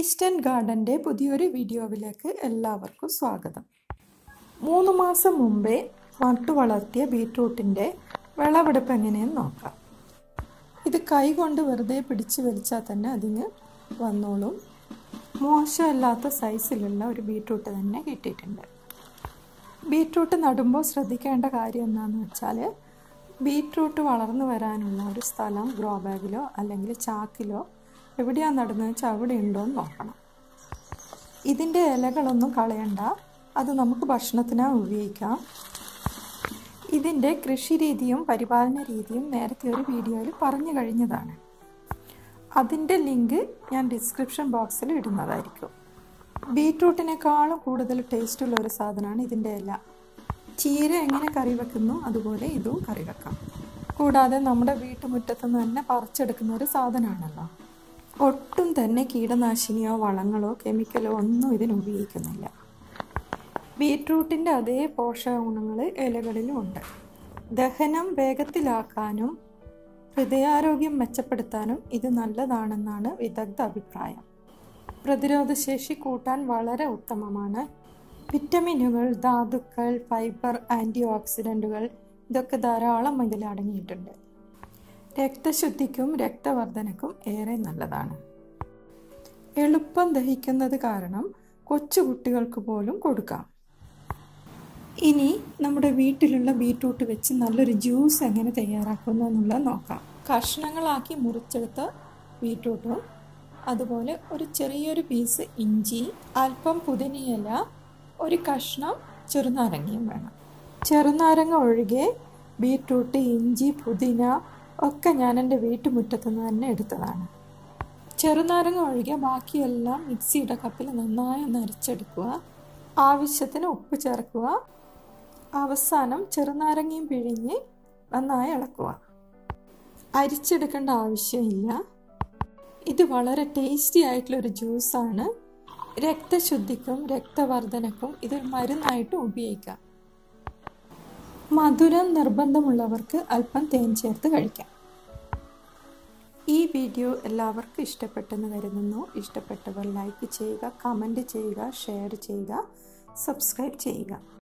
eastern ഗാർഡൻ്റെ പുതിയൊരു വീഡിയോവിലേക്ക് എല്ലാവർക്കും സ്വാഗതം മൂന്ന് മാസം മുമ്പേ നട്ടു വളർത്തിയ ബീട്രൂട്ടിൻ്റെ വിളവെടുപ്പ് എങ്ങനെയെന്ന് നോക്കാം ഇത് കൈ കൊണ്ട് വെറുതെ പിടിച്ച് വലിച്ചാൽ തന്നെ അതിന് വന്നോളും മോശമല്ലാത്ത സൈസിലുള്ള ഒരു ബീട്രൂട്ട് തന്നെ കിട്ടിയിട്ടുണ്ട് ബീട്രൂട്ട് നടുമ്പോൾ ശ്രദ്ധിക്കേണ്ട കാര്യം എന്താണെന്ന് വെച്ചാൽ ബീട്രൂട്ട് വളർന്നു വരാനുള്ള ഒരു സ്ഥലം ഗ്രോ ബാഗിലോ അല്ലെങ്കിൽ ചാക്കിലോ എവിടെയാണ് നടുന്നത് വെച്ചാൽ അവിടെ ഉണ്ടോ എന്ന് നോക്കണം ഇതിൻ്റെ ഇലകളൊന്നും കളയണ്ട അത് നമുക്ക് ഭക്ഷണത്തിനായി ഉപയോഗിക്കാം ഇതിൻ്റെ കൃഷി രീതിയും പരിപാലന രീതിയും നേരത്തെ ഒരു വീഡിയോയിൽ പറഞ്ഞു കഴിഞ്ഞതാണ് അതിൻ്റെ ലിങ്ക് ഞാൻ ഡിസ്ക്രിപ്ഷൻ ബോക്സിൽ ഇടുന്നതായിരിക്കും ബീട്രൂട്ടിനേക്കാളും കൂടുതൽ ടേസ്റ്റുള്ള ഒരു സാധനമാണ് ഇതിൻ്റെ ഇല ചീര എങ്ങനെ കറി വെക്കുന്നു അതുപോലെ ഇതും കറി വെക്കാം കൂടാതെ നമ്മുടെ വീട്ടുമുറ്റത്ത് നിന്ന് തന്നെ പറിച്ചെടുക്കുന്ന ഒരു സാധനമാണല്ലോ ഒട്ടും തന്നെ കീടനാശിനിയോ വളങ്ങളോ കെമിക്കലോ ഒന്നും ഇതിന് ഉപയോഗിക്കുന്നില്ല ബീട്രൂട്ടിൻ്റെ അതേ പോഷക ഗുണങ്ങൾ ഇലകളിലും ഉണ്ട് ദഹനം വേഗത്തിലാക്കാനും ഹൃദയാരോഗ്യം മെച്ചപ്പെടുത്താനും ഇത് നല്ലതാണെന്നാണ് വിദഗ്ധ അഭിപ്രായം പ്രതിരോധശേഷി കൂട്ടാൻ വളരെ ഉത്തമമാണ് വിറ്റമിനുകൾ ധാതുക്കൾ ഫൈബർ ആൻറ്റി ഓക്സിഡൻറ്റുകൾ ഇതൊക്കെ ധാരാളം ഇതിൽ അടങ്ങിയിട്ടുണ്ട് രക്തശുദ്ധിക്കും രക്തവർദ്ധനക്കും ഏറെ നല്ലതാണ് എളുപ്പം ദഹിക്കുന്നത് കാരണം കൊച്ചുകുട്ടികൾക്ക് പോലും കൊടുക്കാം ഇനി നമ്മുടെ വീട്ടിലുള്ള ബീട്രൂട്ട് വെച്ച് നല്ലൊരു ജ്യൂസ് എങ്ങനെ തയ്യാറാക്കുന്നു എന്നുള്ളത് നോക്കാം കഷ്ണങ്ങളാക്കി മുറിച്ചെടുത്ത ബീട്രൂട്ടും അതുപോലെ ഒരു ചെറിയൊരു പീസ് ഇഞ്ചി അല്പം പുതിനയില ഒരു കഷ്ണം ചെറുനാരങ്ങയും വേണം ചെറുനാരങ്ങ ഒഴികെ ബീട്രൂട്ട് ഇഞ്ചി പുതിന ഒക്കെ ഞാൻ എൻ്റെ വീട്ടുമുറ്റത്തു നിന്ന് തന്നെ എടുത്തതാണ് ചെറുനാരങ്ങ ഒഴികെ ബാക്കിയെല്ലാം മിക്സിയുടെ കപ്പിൽ നന്നായി ഒന്ന് അരച്ചെടുക്കുക ആവശ്യത്തിന് ഉപ്പ് ചേർക്കുക അവസാനം ചെറുനാരങ്ങയും പിഴിഞ്ഞ് നന്നായി ഇളക്കുക അരിച്ചെടുക്കേണ്ട ആവശ്യമില്ല ഇത് വളരെ ടേസ്റ്റി ആയിട്ടുള്ള ഒരു ജ്യൂസാണ് രക്തശുദ്ധിക്കും രക്തവർദ്ധനക്കും ഇത് മരുന്നായിട്ടും ഉപയോഗിക്കാം മധുരം നിർബന്ധമുള്ളവർക്ക് അല്പം തേൻ ചേർത്ത് കഴിക്കാം ഈ വീഡിയോ എല്ലാവർക്കും ഇഷ്ടപ്പെട്ടെന്ന് കരുതുന്നു ഇഷ്ടപ്പെട്ടവർ ലൈക്ക് ചെയ്യുക കമൻറ്റ് ചെയ്യുക ഷെയർ ചെയ്യുക സബ്സ്ക്രൈബ് ചെയ്യുക